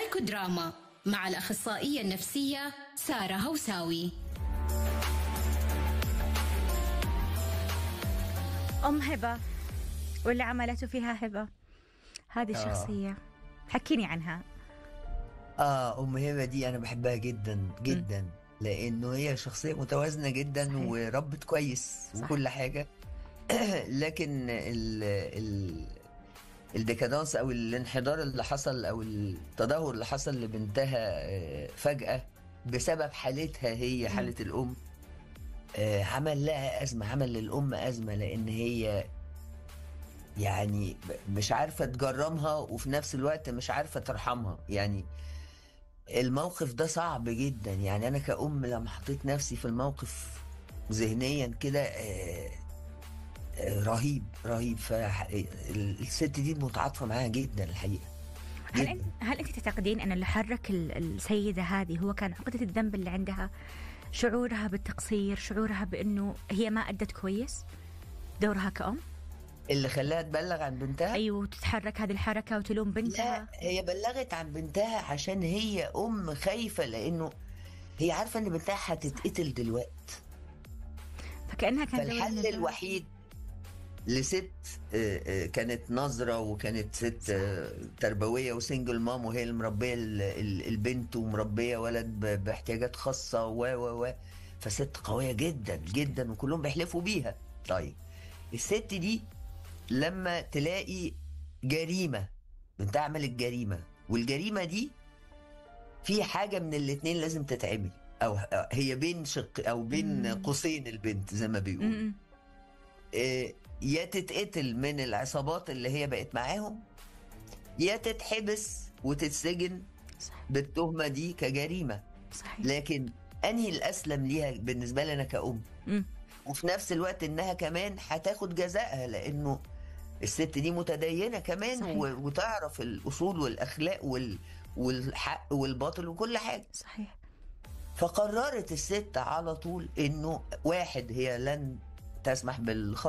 سايكودراما مع الأخصائية النفسية سارة هوساوي أم هبة واللي عملته فيها هبة هذه آه. الشخصية حكيني عنها اه ام هبه دي انا بحبها جدا جدا لانه هي شخصيه متوازنه جدا صحيح. وربت كويس صح. وكل حاجه لكن ال ال الديكادانس او الانحدار اللي حصل او التدهور اللي حصل لبنتها آه، فجاه بسبب حالتها هي حاله الام آه، عمل لها ازمه عمل للام ازمه لان هي يعني ب- مش عارفه تجرمها وفي نفس الوقت مش عارفه ترحمها يعني الموقف ده صعب جدا يعني انا كأم لما حطيت نفسي في الموقف ذهنيا كده آه، آه، رهيب رهيب فالست دي متعاطفه معاها جدا الحقيقه هل جدا أنت هل أنت تعتقدين أن اللي حرك ال- السيدة هذه هو كان عقدة الذنب اللي عندها شعورها بالتقصير شعورها بأنه هي ما أدت كويس دورها كأم اللي خلاها تبلغ عن بنتها أيوة وتتحرك هذه الحركة وتلوم بنتها لا هي بلغت عن بنتها عشان هي ام خايفه لانه هي عارفه ان بنتها هتتقتل دلوقتي فكأنها كان دور فالحل النجاة. الوحيد لست آه، آه، كانت نظرة وكانت ست آه، تربوية وسنجل مام وهي اللي مربية ال- ال- البنت ومربية ولد ب- باحتياجات خاصة و و و فست قوية جدا جدا وكلهم بيحلفوا بيها طيب الست دي لما تلاقي جريمة بنتها عملت جريمة والجريمة دي في حاجة من الاتنين لازم تتعمل أو أو هي بين شق أو بين مم. قوسين البنت زي ما بيقولوا م- م. إيه، يا تتقتل من العصابات اللي هي بقت معاهم يا تتحبس وتتسجن صح بالتهمة دي كجريمة صحيح لكن أنهي الأسلم ليها بالنسبة لنا كأم م. وفي نفس الوقت إنها كمان هتاخد جزائها لأنه الست دي متدينة كمان صحيح. و- وتعرف الأصول والأخلاق وال والحق والباطل وكل حاجة صحيح فقررت الست على طول إنه واحد هي لن تسمح بالخطأ